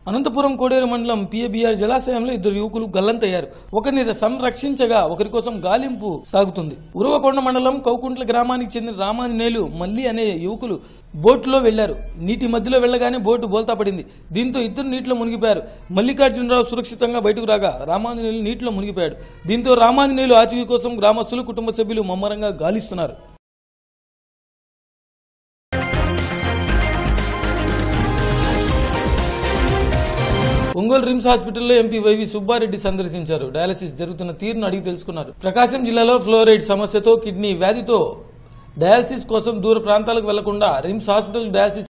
అనంతపురం కోడేరు మండలం పిఏబిఆర్ జలాశయంలో ఇద్దరు యువకులు గల్లంతయ్యారు ఒకరిని సంరక్షించగా ఒకరి కోసం గాలింపు సాగుతుంది ఉరవకొండ మండలం కౌకుంట్ల గ్రామానికి చెందిన రామాంజనేయులు మల్లి అనే యువకులు బోటులో వెళ్లారు నీటి మధ్యలో వెళ్లగానే బోటు బోల్తా పడింది దీంతో ఇద్దరు నీటిలో మునిగిపోయారు మల్లికార్జునరావు సురక్షితంగా బయటకు రాగా రామాంజనేయులు నీటిలో మునిగిపోయాడు దీంతో రామాంజనేయులు ఆచూకీ కోసం గ్రామస్తులు కుటుంబ సభ్యులు ముమ్మరంగా గాలిస్తున్నారు ఒంగోలు రిమ్స్ హాస్పిటల్లో ఎంపీ వైవి సుబ్బారెడ్డి సందర్శించారు డయాలసిస్ జరుగుతున్న తీరును అడిగి తెలుసుకున్నారు ప్రకాశం జిల్లాలో ఫ్లోరైడ్ సమస్యతో కిడ్నీ వ్యాధితో డయాలసిస్ కోసం దూర ప్రాంతాలకు వెళ్లకుండా రిమ్స్ హాస్పిటల్ డయాలసిస్